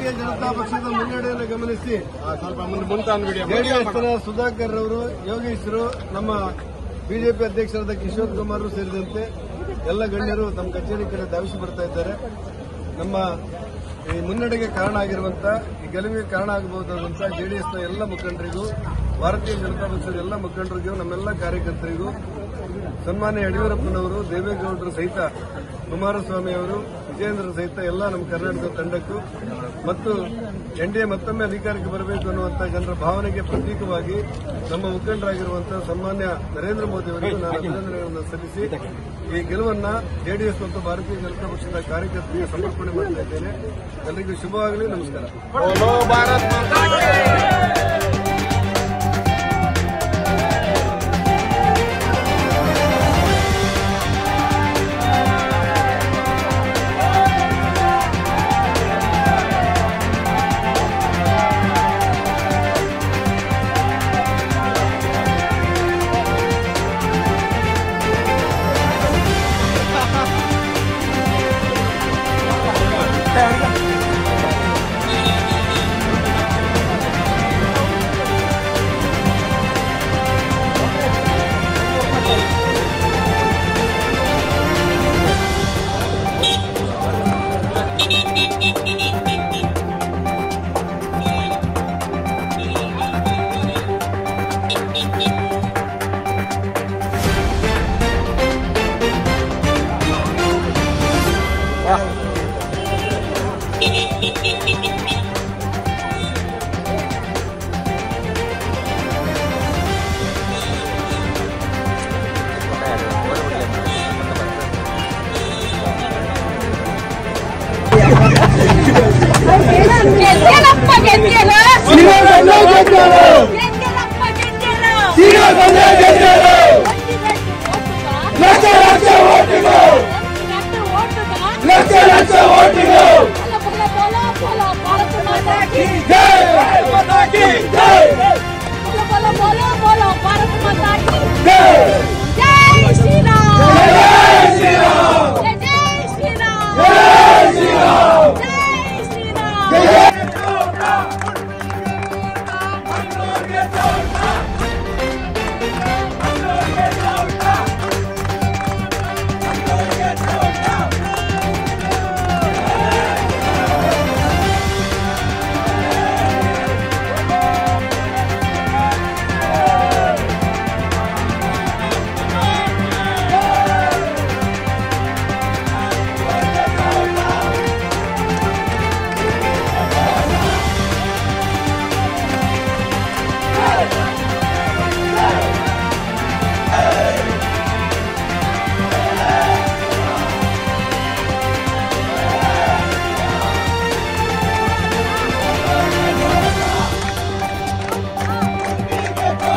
ಭಾರತೀಯ ಜನತಾ ಪಕ್ಷದ ಮುನ್ನಡೆಯನ್ನು ಗಮನಿಸಿ ಸ್ವಲ್ಪ ಮುಂದೆ ಮುಂದೆ ಅಂದ್ಬಿಡಿ ಜೆಡಿಎಸ್ನ ಸುಧಾಕರ್ ಅವರು ಯೋಗೇಶ್ವರು ನಮ್ಮ ಬಿಜೆಪಿ ಅಧ್ಯಕ್ಷರಾದ ಕಿಶೋರ್ ಕುಮಾರ್ ಸೇರಿದಂತೆ ಎಲ್ಲ ಗಣ್ಯರು ತಮ್ಮ ಕಚೇರಿ ಕಡೆ ಧಾವಿಸಿ ಬರ್ತಾ ಇದ್ದಾರೆ ನಮ್ಮ ಈ ಮುನ್ನಡೆಗೆ ಕಾರಣ ಆಗಿರುವಂತ ಈ ಗೆಲುವಿಗೆ ಕಾರಣ ಆಗಬಹುದಾದಂತ ಜೆಡಿಎಸ್ನ ಎಲ್ಲ ಮುಖಂಡರಿಗೂ ಭಾರತೀಯ ಜನತಾ ಪಕ್ಷದ ಎಲ್ಲ ಮುಖಂಡರಿಗೂ ನಮ್ಮೆಲ್ಲ ಕಾರ್ಯಕರ್ತರಿಗೂ ಸನ್ಮಾನ್ಯ ಯಡಿಯೂರಪ್ಪನವರು ದೇವೇಗೌಡರು ಸಹಿತ ಕುಮಾರಸ್ವಾಮಿ ಅವರು ವಿಜೇಂದ್ರ ಸಹಿತ ಎಲ್ಲ ನಮ್ಮ ಕರ್ನಾಟಕ ತಂಡಕ್ಕೂ ಮತ್ತು ಎನ್ಡಿಎ ಮತ್ತೊಮ್ಮೆ ಅಧಿಕಾರಕ್ಕೆ ಬರಬೇಕು ಅನ್ನುವಂಥ ಜನರ ಭಾವನೆಗೆ ಪ್ರತೀಕವಾಗಿ ನಮ್ಮ ಮುಖಂಡರಾಗಿರುವಂತಹ ಸನ್ಮಾನ್ಯ ನರೇಂದ್ರ ಮೋದಿ ಅವರಿಗೆ ನಾನು ಅಭಿನಂದನೆಗಳನ್ನು ಸಲ್ಲಿಸಿ ಈ ಗೆಲುವನ್ನ ಜೆಡಿಎಸ್ ಮತ್ತು ಭಾರತೀಯ ಜನತಾ ಪಕ್ಷದ ಕಾರ್ಯಕರ್ತರಿಗೆ ಸಮರ್ಪಣೆ ಮಾಡ್ತಾ ಇದ್ದೇನೆ ಎಲ್ಲರಿಗೂ ಶುಭವಾಗಲಿ ನಮಸ್ಕಾರ ಬೋಲೋ ಭಾರತ್ ಮಾತಾ ಕಿ. ಗೆದ್ದೆಲಪ್ಪ ಗೆದ್ದೆಲ ಗೆದ್ದೆಲಪ್ಪ ಗೆದ್ದೆಲ ಲಕ್ಷ ಲಕ್ಷ ಓಟುಗ ಲಕ್ಷ ಲಕ್ಷ ಓಟುಗ ಬೋಲ ಬೋಲ ಬೋಲ ಭಾರತ ಮಾತಾ ಕಿ ಬೋಲ ಬೋಲ ಬೋಲ ಬೋಲ ಭಾರತ ಮಾತಾ ಕಿ